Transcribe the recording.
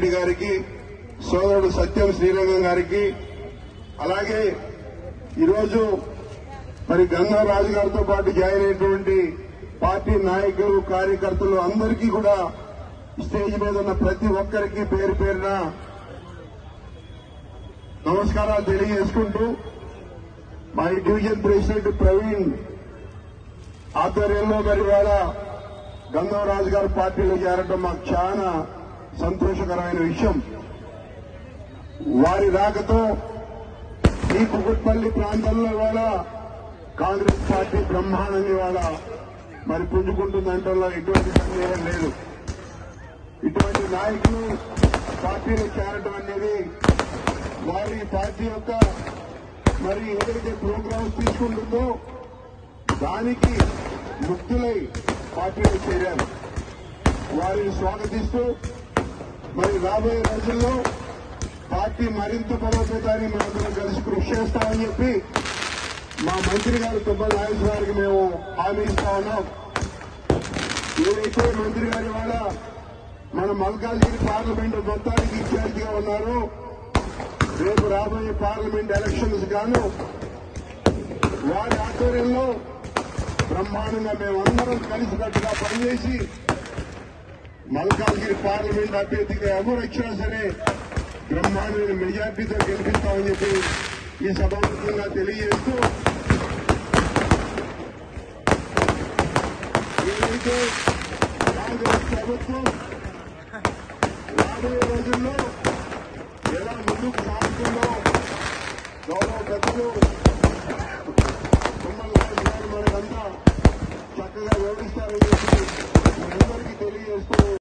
రెడ్డి గారికి సోదరుడు సత్యం శ్రీరంగం గారికి అలాగే ఈరోజు మరి గంగారాజు గారితో పాటు జాయిన్ అయినటువంటి పార్టీ నాయకులు కార్యకర్తలు అందరికీ కూడా స్టేజ్ మీద ఉన్న ప్రతి ఒక్కరికి పేరు పేరున నమస్కారాలు తెలియజేసుకుంటూ మా ఈ డివిజన్ ప్రెసిడెంట్ ప్రవీణ్ ఆధ్వర్యంలో మరి ఇవాళ గంగవరాజు గారు పార్టీలో చేరడం మాకు చాలా సంతోషకరమైన విషయం వారి రాకతో ఈ కుకుట్పల్లి ప్రాంతంలో ఇవాళ కాంగ్రెస్ పార్టీ బ్రహ్మాండంగా ఇవాళ మరి పుంజుకుంటుందంటలో ఎటువంటి సందేహం లేదు ఇటువంటి నాయకులు పార్టీలో చేరడం అనేది వారి పార్టీ యొక్క మరి ఏదైతే ప్రోగ్రామ్స్ తీసుకుంటుందో దానికి ముక్తులై పార్టీలో చేరారు వారిని స్వాగతిస్తూ మరి రాబోయే రోజుల్లో పార్టీ మరింత బలోపేతాన్ని మనందరం కలిసి కృషి చేస్తామని చెప్పి మా మంత్రి గారు తుబ్బల నాగేశ్వర గారికి మేము హామీ ఇస్తా ఉన్నాం ఏదైతే మంత్రి గారి వాళ్ళ మన మల్కాజ్గిరి పార్లమెంట్ మొత్తానికి ఇన్ఛార్జిగా ఉన్నారు రేపు రాబోయే పార్లమెంట్ ఎలక్షన్స్ గాను వారి ఆధ్వర్యంలో బ్రహ్మాండంగా మేమందరం కలిసికట్టుగా పనిచేసి మల్కాజ్గిరి పార్లమెంట్ అభ్యర్థిగా ఎవరు వచ్చినా సరే బ్రహ్మాండమైన మెజార్టీతో గెలిపిస్తామని చెప్పి ఈ సభాముఖంగా తెలియజేస్తూ ఏదైతే కాంగ్రెస్ ప్రభుత్వం రాబోయే రోజుల్లో ఎలా ముందుకు సాగుతుందో గౌరవ పెద్దలు తుమ్మల నాయక్ గారు మనకంతా చక్కగా వివరిస్తారని చెప్పి మీ అందరికీ తెలియజేస్తూ